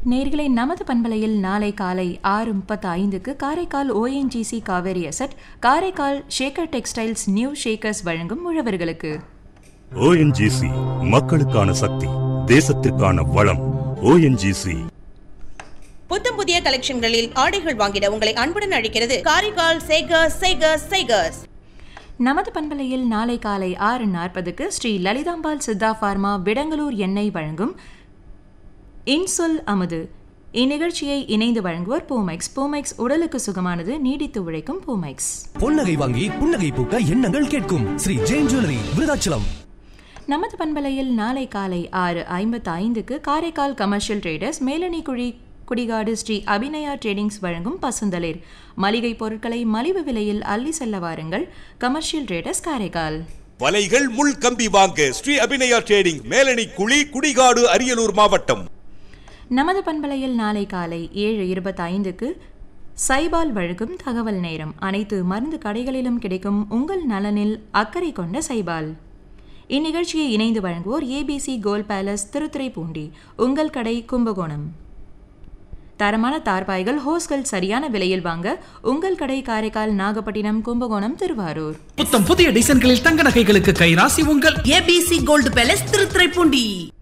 நேர்களை நமது பண்பலையில் நாளை காலை ஆறு முப்பத்து ஐந்துக்கு Karaikal ONGC Kaveri asset Karaikal Shekar textiles new Shekars வழங்கும் உழவர்களுக்கு ஓஎன்ஜிசி மக்களுக்கான சக்தி தேசத்திற்கான வளம் ஓஎன்ஜிசி புத்தம் புதிய கலெக்ஷன்களில் ஆடைகள் வாங்கிட உங்களை அன்புடன் அழைக்கிறது காரைக்கால் சேகர்ஸ் சேகர்ஸ் சேகர்ஸ் நமது பண்பலையில் நாளை காலை ஆறு நாற்பதுக்கு ஸ்ரீ லலிதாம்பாள் சித்தா பார்மா விடங்கலூர் எண்ணெய் வழங்கும் இன்சொல் அமுது இந்நிகழ்ச்சியை இணைந்து வழங்குவோர் பூமெக்ஸ் பூமெக்ஸ் உடலுக்கு சுகமானது நீடித்து உழைக்கும் பூமெக்ஸ் பொன்னகை வாங்கி புன்னகை பூக்க எண்ணங்கள் கேட்கும் ஸ்ரீ ஜெயின் ஜுவல்லரி விருதாச்சலம் நமது பண்பலையில் நாளை காலை ஆறு ஐம்பத்து ஐந்துக்கு Karaikal commercial traders Melanikuzhi Kudikadu Sri Abhinaya tradings வழங்கும் பசுந்தளிர் மளிகை பொருட்களை மலிவு விலையில் அள்ளி செல்ல வாருங்கள் கமர்ஷியல் ட்ரேடர்ஸ் காரைக்கால் வலைகள் முள் கம்பி வாங்க ஸ்ரீ அபிநயா ட்ரேடிங் மேலணி குழி குடிகாடு அரியலூர் மாவட்டம் நமது பண்பலையில் நாளை காலை ஏழு இருபத்தி ஐந்துக்கு சைபால் வழங்கும் தகவல் நேரம் அனைத்து மருந்து கடைகளிலும் கிடைக்கும் உங்கள் நலனில் அக்கறை கொண்ட சைபால் இந்நிகழ்ச்சியை இணைந்து வழங்குவோர் ஏபிசி கோல் பேலஸ் திருத்துறைப்பூண்டி உங்கள் கடை கும்பகோணம் தரமான தார்பாய்கள் ஹோஸ்கள் சரியான விலையில் வாங்க உங்கள் கடை காரைக்கால் நாகப்பட்டினம் கும்பகோணம் திருவாரூர் புத்தம் புதிய டிசைன்களில் தங்க நகைகளுக்கு கைராசி உங்கள் ஏபிசி கோல்டு பேலஸ் திருத்துறைப்பூண்டி